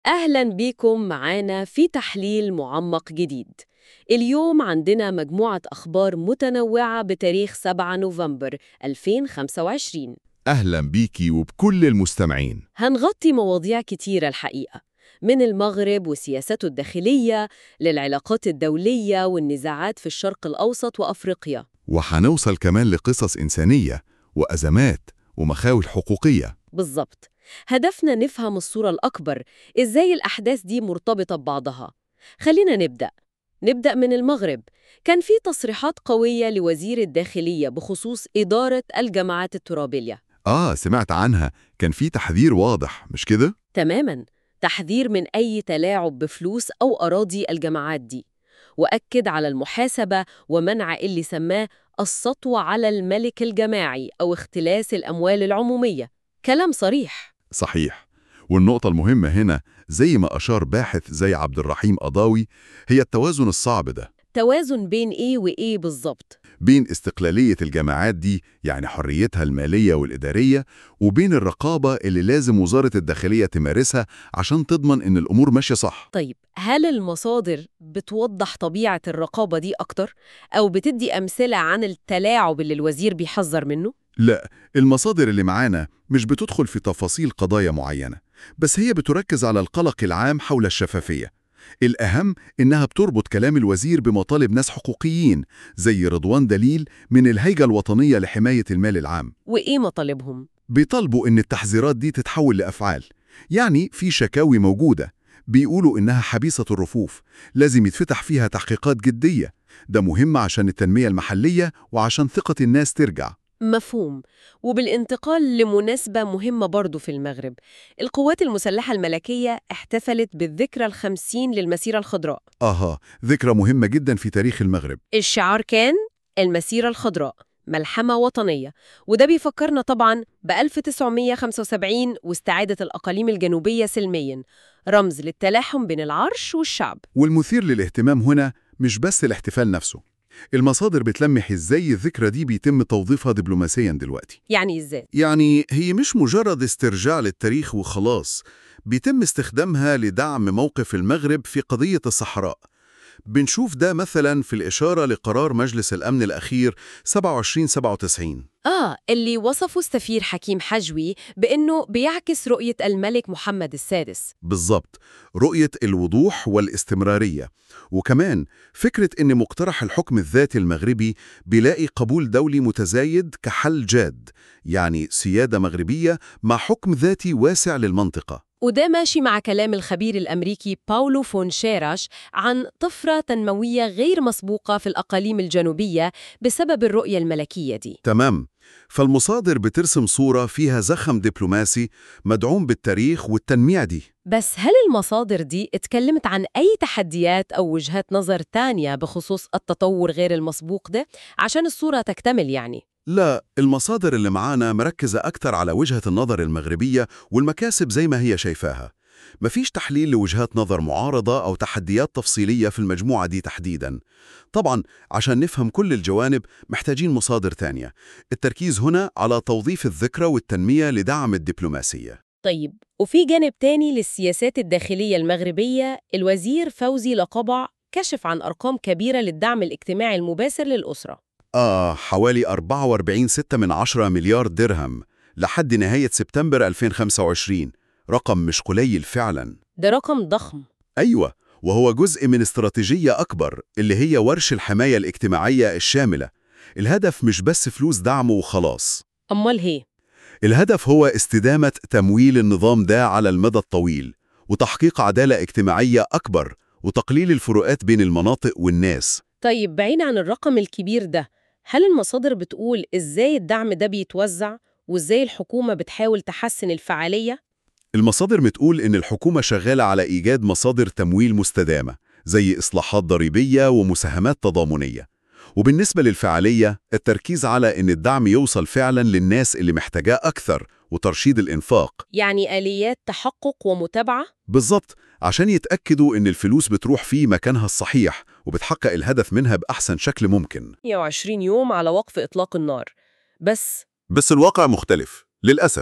أهلا بيكم معانا في تحليل معمق جديد اليوم عندنا مجموعة أخبار متنوعة بتاريخ 7 نوفمبر 2025 أهلا بيكي وبكل المستمعين هنغطي مواضيع كتيرة الحقيقة من المغرب وسياسته الداخلية للعلاقات الدولية والنزاعات في الشرق الأوسط وأفريقيا وحنوصل كمان لقصص إنسانية وأزمات ومخاوف حقوقية بالظبط هدفنا نفهم الصورة الأكبر إزاي الأحداث دي مرتبطة ببعضها خلينا نبدأ نبدأ من المغرب كان في تصريحات قوية لوزير الداخلية بخصوص إدارة الجماعات الترابية آه سمعت عنها كان في تحذير واضح مش كده؟ تماماً تحذير من أي تلاعب بفلوس أو أراضي الجماعات دي وأكد على المحاسبة ومنع اللي سماه السطو على الملك الجماعي أو اختلاس الأموال العمومية كلام صريح صحيح والنقطة المهمة هنا زي ما أشار باحث زي عبد الرحيم قضاوي هي التوازن الصعب ده توازن بين إيه وإيه بالظبط بين استقلالية الجماعات دي يعني حريتها المالية والإدارية وبين الرقابة اللي لازم وزارة الداخلية تمارسها عشان تضمن إن الأمور ماشية صح طيب هل المصادر بتوضح طبيعة الرقابة دي أكتر؟ أو بتدي أمثلة عن التلاعب اللي الوزير بيحذر منه؟ لا المصادر اللي معانا مش بتدخل في تفاصيل قضايا معينة بس هي بتركز على القلق العام حول الشفافية الأهم إنها بتربط كلام الوزير بمطالب ناس حقوقيين زي رضوان دليل من الهيئة الوطنية لحماية المال العام وإيه مطالبهم؟ بيطالبوا إن التحذيرات دي تتحول لأفعال يعني في شكاوي موجودة بيقولوا إنها حبيسة الرفوف لازم يتفتح فيها تحقيقات جدية ده مهم عشان التنمية المحلية وعشان ثقة الناس ترجع مفهوم وبالانتقال لمناسبة مهمة برضو في المغرب القوات المسلحة الملكية احتفلت بالذكرى الخمسين للمسيرة الخضراء آها ذكرى مهمة جدا في تاريخ المغرب الشعار كان المسيرة الخضراء ملحمة وطنية وده بيفكرنا طبعا ب 1975 واستعادة الأقاليم الجنوبية سلميا رمز للتلاحم بين العرش والشعب والمثير للاهتمام هنا مش بس الاحتفال نفسه المصادر بتلمح ازاي الذكرى دي بيتم توظيفها دبلوماسيا دلوقتي يعني ازاي؟ يعني هي مش مجرد استرجاع للتاريخ وخلاص بيتم استخدامها لدعم موقف المغرب في قضية الصحراء بنشوف ده مثلا في الإشارة لقرار مجلس الأمن الأخير 2797 آه اللي وصفه السفير حكيم حجوي بأنه بيعكس رؤية الملك محمد السادس بالضبط رؤية الوضوح والاستمرارية وكمان فكرة إن مقترح الحكم الذاتي المغربي بيلاقي قبول دولي متزايد كحل جاد يعني سيادة مغربية مع حكم ذاتي واسع للمنطقة وده ماشي مع كلام الخبير الأمريكي باولو فون شيراش عن طفرة تنموية غير مسبوقة في الأقاليم الجنوبية بسبب الرؤية الملكية دي تمام فالمصادر بترسم صورة فيها زخم دبلوماسي مدعوم بالتاريخ والتنميع دي بس هل المصادر دي اتكلمت عن أي تحديات أو وجهات نظر تانية بخصوص التطور غير المسبوق ده عشان الصورة تكتمل يعني؟ لا المصادر اللي معانا مركزة أكتر على وجهة النظر المغربية والمكاسب زي ما هي شايفاها مفيش تحليل لوجهات نظر معارضة أو تحديات تفصيلية في المجموعة دي تحديداً طبعاً عشان نفهم كل الجوانب محتاجين مصادر تانية التركيز هنا على توظيف الذكرى والتنمية لدعم الدبلوماسية طيب وفي جانب تاني للسياسات الداخلية المغربية الوزير فوزي لقبع كشف عن أرقام كبيرة للدعم الاجتماعي المباشر للأسرة آه حوالي 44.6 من 10 مليار درهم لحد نهاية سبتمبر 2025 رقم مش قليل فعلا ده رقم ضخم أيوة وهو جزء من استراتيجية أكبر اللي هي ورش الحماية الاجتماعية الشاملة الهدف مش بس فلوس دعم وخلاص أمال هي الهدف هو استدامة تمويل النظام ده على المدى الطويل وتحقيق عدالة اجتماعية أكبر وتقليل الفروقات بين المناطق والناس طيب بعيد عن الرقم الكبير ده هل المصادر بتقول إزاي الدعم ده بيتوزع وإزاي الحكومة بتحاول تحسن الفعالية؟ المصادر بتقول إن الحكومة شغالة على إيجاد مصادر تمويل مستدامة زي إصلاحات ضريبية ومساهمات تضامنية وبالنسبة للفعالية التركيز على إن الدعم يوصل فعلا للناس اللي محتاجاه أكثر وترشيد الإنفاق يعني آليات تحقق ومتابعة؟ بالظبط عشان يتأكدوا إن الفلوس بتروح في مكانها الصحيح وبتحقق الهدف منها بأحسن شكل ممكن 120 يوم على وقف إطلاق النار بس بس الواقع مختلف للأسف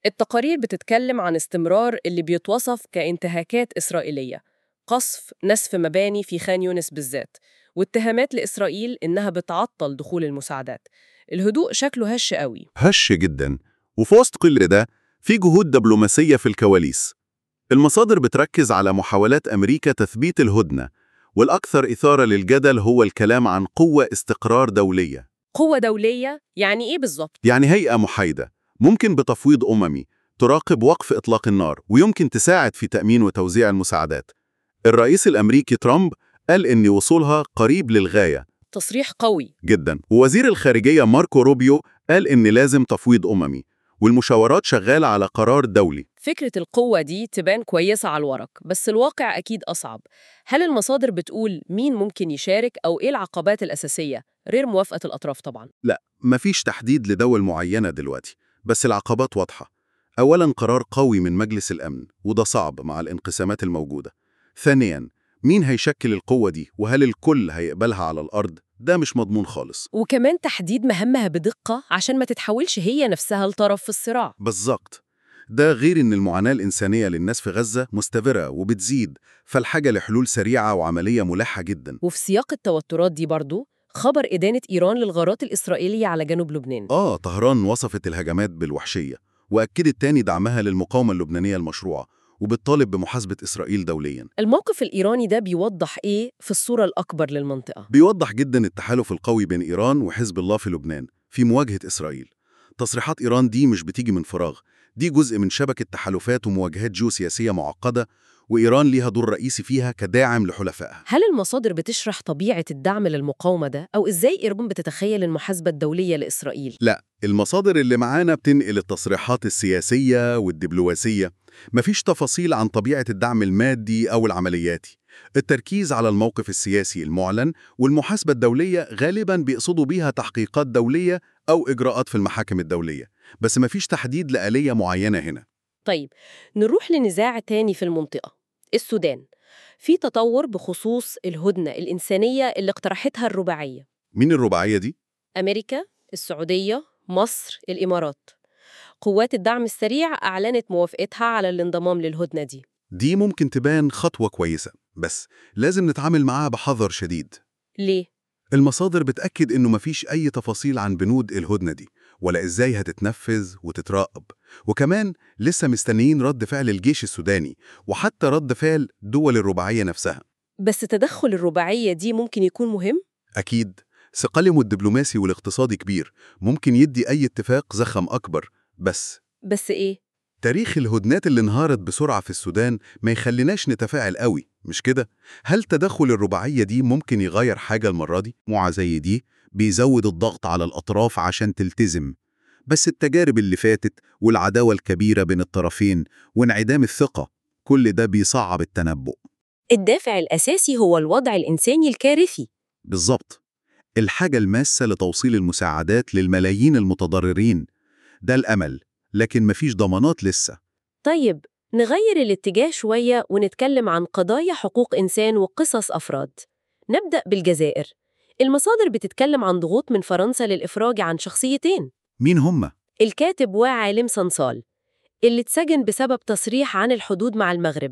التقارير بتتكلم عن استمرار اللي بيتوصف كانتهاكات إسرائيلية قصف نسف مباني في خان يونس بالذات واتهامات لإسرائيل إنها بتعطل دخول المساعدات الهدوء شكله هش قوي هش جدا وفي وسط كل ده في جهود دبلوماسية في الكواليس المصادر بتركز على محاولات أمريكا تثبيت الهدنة والأكثر إثارة للجدل هو الكلام عن قوة استقرار دولية قوة دولية يعني إيه بالظبط؟ يعني هيئة محايدة ممكن بتفويض أممي تراقب وقف إطلاق النار ويمكن تساعد في تأمين وتوزيع المساعدات الرئيس الأمريكي ترامب قال إن وصولها قريب للغاية تصريح قوي جدا ووزير الخارجية ماركو روبيو قال إن لازم تفويض أممي والمشاورات شغالة على قرار دولي فكرة القوة دي تبان كويسة على الورق بس الواقع أكيد أصعب هل المصادر بتقول مين ممكن يشارك أو إيه العقبات الأساسية غير موافقة الأطراف طبعا لا مفيش تحديد لدول معينة دلوقتي بس العقبات واضحة أولا قرار قوي من مجلس الأمن وده صعب مع الانقسامات الموجودة ثانيا مين هيشكل القوة دي وهل الكل هيقبلها على الأرض ده مش مضمون خالص وكمان تحديد مهامها بدقة عشان ما تتحولش هي نفسها لطرف في الصراع بالظبط ده غير إن المعاناة الإنسانية للناس في غزة مستمرة وبتزيد فالحاجة لحلول سريعة وعملية ملحة جدا وفي سياق التوترات دي برضو خبر إدانة إيران للغارات الإسرائيلية على جنوب لبنان آه طهران وصفت الهجمات بالوحشية وأكدت تاني دعمها للمقاومة اللبنانية المشروعة وبتطالب بمحاسبة إسرائيل دولياً الموقف الإيراني ده بيوضح إيه في الصورة الأكبر للمنطقة بيوضح جدا التحالف القوي بين إيران وحزب الله في لبنان في مواجهة إسرائيل تصريحات إيران دي مش بتيجي من فراغ دي جزء من شبكة تحالفات ومواجهات جيوسياسية معقدة وإيران ليها دور رئيسي فيها كداعم لحلفائها هل المصادر بتشرح طبيعة الدعم للمقاومة ده أو إزاي إيران بتتخيل المحاسبة الدولية لإسرائيل؟ لا المصادر اللي معانا بتنقل التصريحات السياسية والدبلوماسية مفيش تفاصيل عن طبيعة الدعم المادي أو العملياتي التركيز على الموقف السياسي المعلن والمحاسبة الدولية غالباً بيقصدوا بيها تحقيقات دولية أو إجراءات في المحاكم الدولية بس مفيش تحديد لآلية معينة هنا طيب نروح لنزاع تاني في المنطقة السودان في تطور بخصوص الهدنة الإنسانية اللي اقترحتها الرباعية مين الرباعية دي؟ أمريكا، السعودية، مصر، الإمارات قوات الدعم السريع أعلنت موافقتها على الانضمام للهدنة دي دي ممكن تبان خطوة كويسة بس لازم نتعامل معاها بحذر شديد ليه؟ المصادر بتأكد إنه مفيش أي تفاصيل عن بنود الهدنة دي ولا إزاي هتتنفذ وتتراقب وكمان لسه مستنيين رد فعل الجيش السوداني وحتى رد فعل دول الرباعية نفسها بس تدخل الرباعية دي ممكن يكون مهم؟ أكيد ثقلهم الدبلوماسي والاقتصادي كبير ممكن يدي أي اتفاق زخم أكبر بس بس إيه؟ تاريخ الهدنات اللي انهارت بسرعة في السودان ما يخليناش نتفاعل قوي مش كده؟ هل تدخل الرباعية دي ممكن يغير حاجة المرة دي؟ مجموعة زي دي بيزود الضغط على الأطراف عشان تلتزم بس التجارب اللي فاتت والعداوة الكبيرة بين الطرفين وانعدام الثقة كل ده بيصعب التنبؤ الدافع الأساسي هو الوضع الإنساني الكارثي بالظبط الحاجة الماسة لتوصيل المساعدات للملايين المتضررين ده الأمل لكن مفيش ضمانات لسه طيب نغير الاتجاه شوية ونتكلم عن قضايا حقوق إنسان وقصص أفراد نبدأ بالجزائر المصادر بتتكلم عن ضغوط من فرنسا للإفراج عن شخصيتين مين هم؟ الكاتب وعالم صنصال اللي اتسجن بسبب تصريح عن الحدود مع المغرب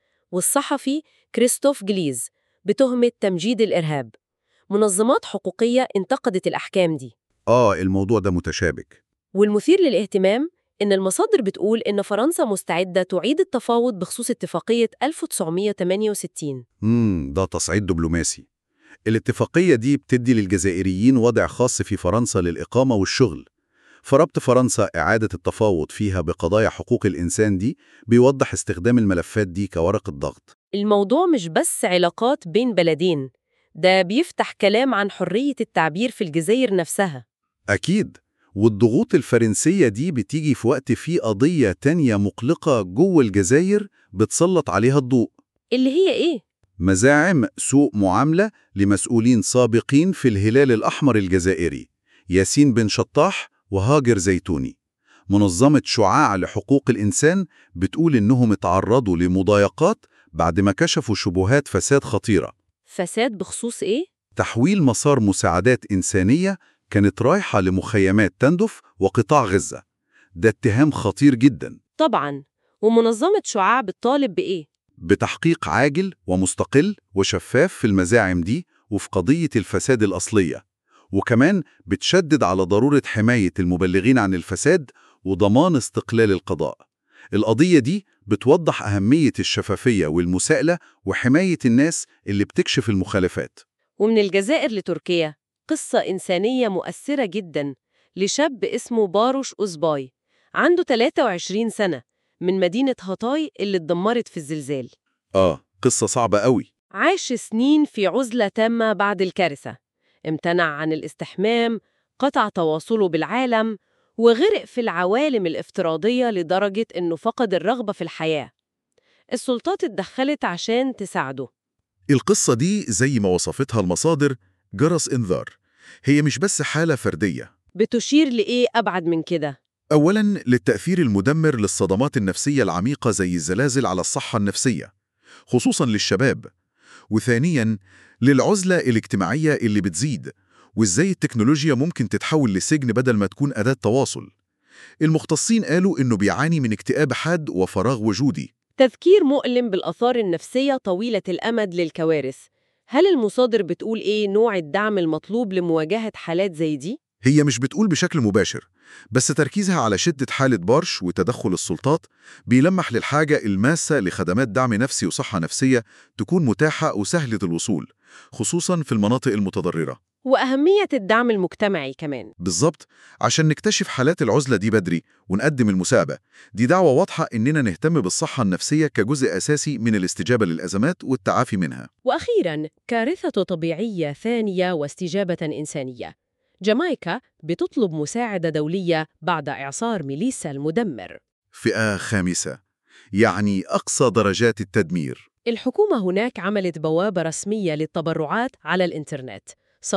والصحفي كريستوف جليز بتهمة تمجيد الإرهاب منظمات حقوقية انتقدت الأحكام دي آه الموضوع ده متشابك والمثير للاهتمام إن المصادر بتقول إن فرنسا مستعدة تعيد التفاوض بخصوص اتفاقية 1968 امم ده تصعيد دبلوماسي الاتفاقية دي بتدي للجزائريين وضع خاص في فرنسا للإقامة والشغل فربط فرنسا إعادة التفاوض فيها بقضايا حقوق الإنسان دي بيوضح استخدام الملفات دي كورقة ضغط الموضوع مش بس علاقات بين بلدين ده بيفتح كلام عن حرية التعبير في الجزائر نفسها أكيد والضغوط الفرنسية دي بتيجي في وقت فيه قضية تانية مقلقة جوه الجزائر بتسلط عليها الضوء اللي هي إيه؟ مزاعم سوء معاملة لمسؤولين سابقين في الهلال الأحمر الجزائري ياسين بن شطاح وهاجر زيتوني منظمة شعاع لحقوق الإنسان بتقول إنهم اتعرضوا لمضايقات بعد ما كشفوا شبهات فساد خطيرة فساد بخصوص إيه؟ تحويل مسار مساعدات إنسانية كانت رايحة لمخيمات تندف وقطاع غزة ده اتهام خطير جدا طبعا ومنظمة شعاع بتطالب بإيه؟ بتحقيق عاجل ومستقل وشفاف في المزاعم دي وفي قضية الفساد الأصلية وكمان بتشدد على ضرورة حماية المبلغين عن الفساد وضمان استقلال القضاء القضية دي بتوضح أهمية الشفافية والمساءلة وحماية الناس اللي بتكشف المخالفات ومن الجزائر لتركيا قصة إنسانية مؤثرة جدا لشاب اسمه باروش أوزباي عنده 23 سنة من مدينة هاتاي اللي اتدمرت في الزلزال آه قصة صعبة قوي عاش سنين في عزلة تامة بعد الكارثة امتنع عن الاستحمام قطع تواصله بالعالم وغرق في العوالم الافتراضية لدرجة إنه فقد الرغبة في الحياة السلطات اتدخلت عشان تساعده القصة دي زي ما وصفتها المصادر جرس إنذار هي مش بس حالة فردية بتشير لإيه أبعد من كده؟ أولاً للتأثير المدمر للصدمات النفسية العميقة زي الزلازل على الصحة النفسية خصوصاً للشباب وثانياً للعزلة الاجتماعية اللي بتزيد وإزاي التكنولوجيا ممكن تتحول لسجن بدل ما تكون أداة تواصل المختصين قالوا إنه بيعاني من اكتئاب حاد وفراغ وجودي تذكير مؤلم بالآثار النفسية طويلة الأمد للكوارث هل المصادر بتقول إيه نوع الدعم المطلوب لمواجهة حالات زي دي؟ هي مش بتقول بشكل مباشر بس تركيزها على شدة حالة بارش وتدخل السلطات بيلمح للحاجة الماسة لخدمات دعم نفسي وصحة نفسية تكون متاحة وسهلة الوصول خصوصاً في المناطق المتضررة وأهمية الدعم المجتمعي كمان بالظبط عشان نكتشف حالات العزلة دي بدري ونقدم المساعدة دي دعوة واضحة إننا نهتم بالصحة النفسية كجزء أساسي من الاستجابة للأزمات والتعافي منها وأخيراً كارثة طبيعية ثانية واستجابة إنسانية جامايكا بتطلب مساعدة دولية بعد إعصار ميليسا المدمر فئة خامسة يعني أقصى درجات التدمير الحكومة هناك عملت بوابة رسمية للتبرعات على الإنترنت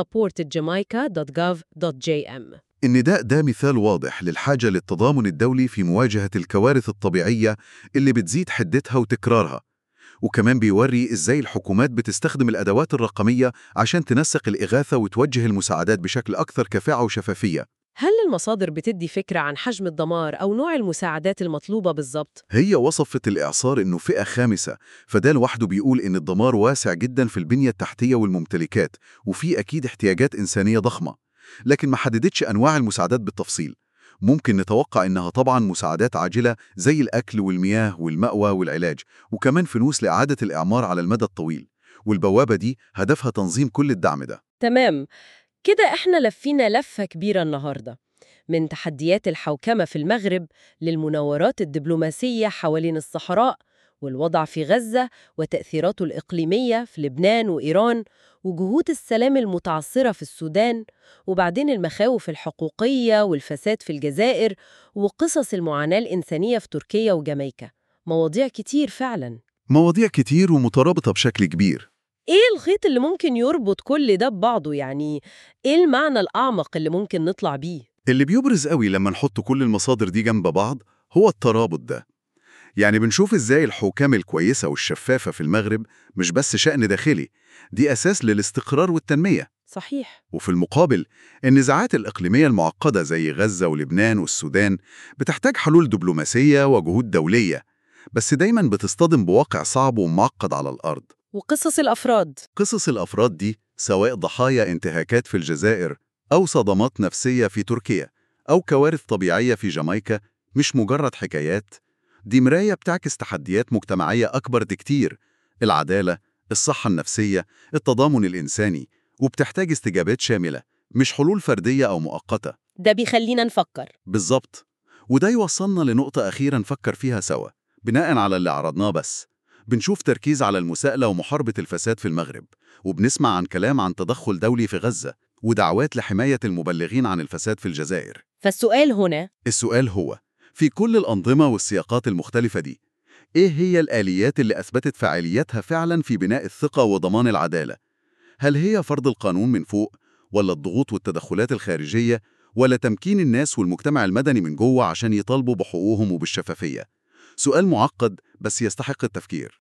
supportjamaica.gov.jm النداء ده مثال واضح للحاجة للتضامن الدولي في مواجهة الكوارث الطبيعية اللي بتزيد حدتها وتكرارها وكمان بيوري إزاي الحكومات بتستخدم الأدوات الرقمية عشان تنسق الإغاثة وتوجه المساعدات بشكل أكثر كفاءة وشفافية هل المصادر بتدي فكرة عن حجم الدمار أو نوع المساعدات المطلوبة بالضبط؟ هي وصفت الإعصار إنه فئة خامسة فده لوحده بيقول إن الدمار واسع جدا في البنية التحتية والممتلكات وفي أكيد احتياجات إنسانية ضخمة لكن ما حددتش أنواع المساعدات بالتفصيل ممكن نتوقع إنها طبعا مساعدات عاجلة زي الأكل والمياه والمأوى والعلاج وكمان فلوس لإعادة الإعمار على المدى الطويل والبوابة دي هدفها تنظيم كل الدعم ده تمام كده إحنا لفينا لفة كبيرة النهاردة من تحديات الحوكمة في المغرب للمناورات الدبلوماسية حوالين الصحراء والوضع في غزة وتأثيراته الإقليمية في لبنان وإيران وجهود السلام المتعثرة في السودان وبعدين المخاوف الحقوقية والفساد في الجزائر وقصص المعاناة الإنسانية في تركيا وجامايكا مواضيع كتير فعلاً مواضيع كتير ومترابطة بشكل كبير إيه الخيط اللي ممكن يربط كل ده ببعضه يعني إيه المعنى الأعمق اللي ممكن نطلع بيه؟ اللي بيبرز قوي لما نحط كل المصادر دي جنب بعض هو الترابط ده يعني بنشوف ازاي الحكام الكويسة والشفافة في المغرب مش بس شأن داخلي دي أساس للاستقرار والتنمية صحيح وفي المقابل النزاعات الإقليمية المعقدة زي غزة ولبنان والسودان بتحتاج حلول دبلوماسية وجهود دولية بس دايما بتصطدم بواقع صعب ومعقد على الأرض وقصص الأفراد قصص الأفراد دي سواء ضحايا انتهاكات في الجزائر أو صدمات نفسية في تركيا أو كوارث طبيعية في جامايكا مش مجرد حكايات دي مراية بتعكس تحديات مجتمعية أكبر بكتير العدالة، الصحة النفسية، التضامن الإنساني وبتحتاج استجابات شاملة مش حلول فردية أو مؤقتة ده بيخلينا نفكر بالظبط وده يوصلنا لنقطة أخيرة نفكر فيها سوا بناء على اللي عرضناه بس بنشوف تركيز على المساءلة ومحاربة الفساد في المغرب وبنسمع عن كلام عن تدخل دولي في غزة ودعوات لحماية المبلغين عن الفساد في الجزائر فالسؤال هنا السؤال هو في كل الأنظمة والسياقات المختلفة دي إيه هي الآليات اللي أثبتت فعاليتها فعلا في بناء الثقة وضمان العدالة؟ هل هي فرض القانون من فوق ولا الضغوط والتدخلات الخارجية ولا تمكين الناس والمجتمع المدني من جوه عشان يطالبوا بحقوقهم وبالشفافية؟ سؤال معقد بس يستحق التفكير